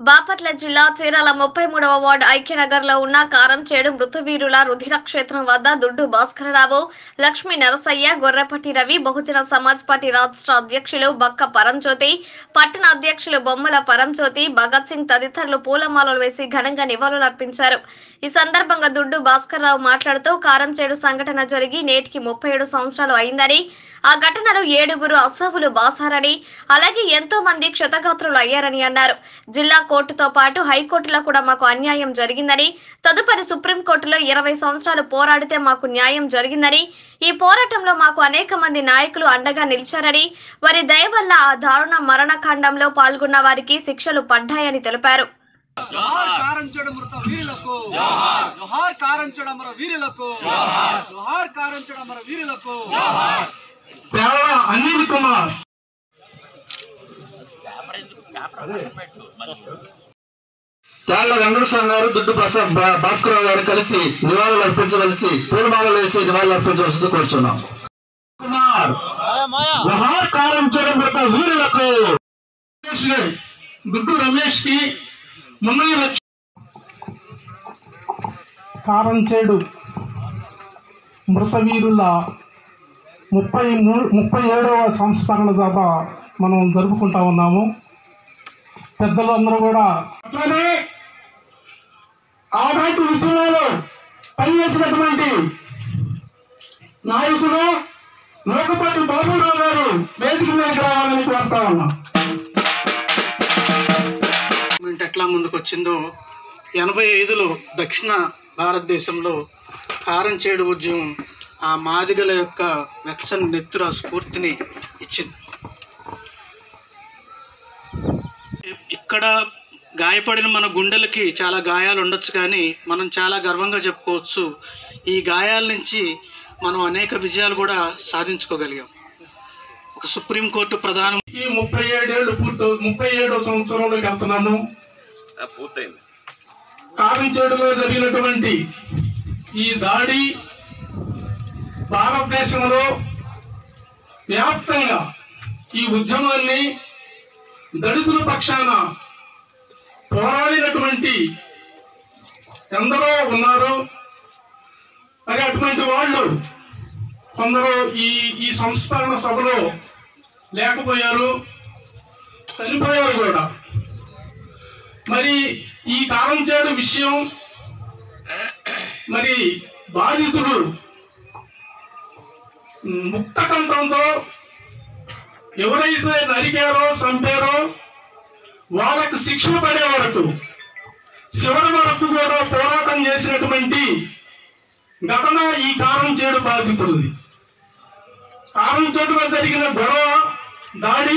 బాపట్ల జిల్లా చీరాల ముప్పై మూడవ వార్డు ఐక్యనగర్ లో ఉన్న కారంచేడు మృతవీరుల రుధిర క్షేత్రం వద్ద దుడ్డు భాస్కరరావు లక్ష్మీ నరసయ్య గొర్రెపట్టి రవి బహుజన సమాజ్ పార్టీ రాష్ట్ర అధ్యక్షులు బక్క పరంజ్యోతి పట్టణ అధ్యక్షులు బొమ్మల పరంజ్యోతి భగత్ సింగ్ తదితరులు పూలమాలలు వేసి ఘనంగా నివాళులర్పించారు ఈ సందర్భంగా దుడ్డు భాస్కర్రావు మాట్లాడుతూ కారంచేడు సంఘటన జరిగి నేటికి ముప్పై ఏడు సంవత్సరాలు అయిందని ఆ ఘటనలో ఏడుగురు అసహులు బాసారని అలాగే ఎంతో మంది క్షతగాత్రులు అయ్యారని అన్నారు జిల్లా కోర్టుతో పాటు హైకోర్టులో కూడా మాకు అన్యాయం జరిగిందని తదుపరి సుప్రీంకోర్టులో ఇరవై సంవత్సరాలు పోరాడితే మాకు న్యాయం జరిగిందని ఈ పోరాటంలో మాకు అనేక మంది నాయకులు అండగా నిలిచారని వారి దయ వల్ల ఆ దారుణ మరణకాండంలో పాల్గొన్న వారికి శిక్షలు పడ్డాయని తెలిపారు జోహార్ కారంచోడ మృత వీరులకు జోహార్ కారంచోడ అమర వీరులకు జోహార్ కారంచోడ అమర వీరులకు పేరవ అనిల్ కుమార్ తాళ్ళ వెంకటస్వామి గారు దుడ్డు ప్రసాద్ భా- భాస్కరరావు గారు కలిసి నివాళులు అర్పించవలసి పూలమాలలు వేసి నివాళులు అర్పించవలసి కోరుచున్నాం కుమార్ జోహార్ కారం చూడబోత వీరులకు రమేష్ ని, దుడ్డు రమేష్ కి మున్నయ్య లక్ష కారంచేడు మృతవీరుల ముప్పై మూ ముప్పై ఏడవ సంస్మరణ సభ మనం జరుపుకుంటా ఉన్నాము పెద్దలు అందరూ కూడా అట్లానే ఆనాటి ఉద్యమంలో పనిచేసినటువంటి నాయకులు నూకపట్టి బాబురావు గారు వేదిక మీదకి రావాలని కోరుతా ఉన్నాం మూమెంట్ ఎట్లా ముందుకు వచ్చిందో ఎనభై ఐదులో దక్షిణ భారతదేశంలో కారంచేడు ఉద్యమం ఆ మాదిగల యొక్క వెచ్చని నెత్తుర స్ఫూర్తిని ఇచ్చింది ఇక్కడ గాయపడిన మన గుండెలకి చాలా గాయాలు ఉండొచ్చు కానీ మనం చాలా గర్వంగా చెప్పుకోవచ్చు ఈ గాయాల నుంచి మనం అనేక విజయాలు కూడా సాధించుకోగలిగాం ఒక సుప్రీంకోర్టు ప్రధాన ఈ ముప్పై ఏడేళ్ళు పూర్తి ముప్పై ఏడవ సంవత్సరంలోకి వెళ్తున్నాము పూర్తయింది కారంచేడులో జరిగినటువంటి ఈ దాడి భారతదేశంలో వ్యాప్తంగా ఈ ఉద్యమాన్ని దళితుల పక్షాన పోరాడినటువంటి ఎందరో ఉన్నారు మరి అటువంటి వాళ్ళు కొందరు ఈ ఈ సంస్మరణ సభలో లేకపోయారు చనిపోయారు కూడా మరి ఈ కారంచేడు విషయం మరి బాధితుడు ముక్త కంఠంతో ఎవరైతే నరికారో చంపారో వాళ్ళకి శిక్ష పడే వరకు చివరి వరకు కూడా పోరాటం చేసినటువంటి ఘటన ఈ కారం చేడు బాధితులది కారం చేటులో జరిగిన గొడవ దాడి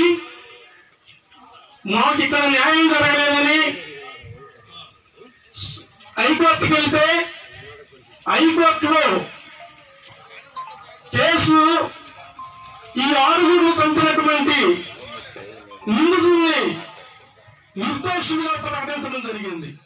మాకు ఇక్కడ న్యాయం జరగలేదని హైకోర్టుకి వెళ్తే హైకోర్టులో కేసు ఈ ఆరుగురు చంపినటువంటి నిందితుల్ని నిర్దోషులుగా ప్రకటించడం జరిగింది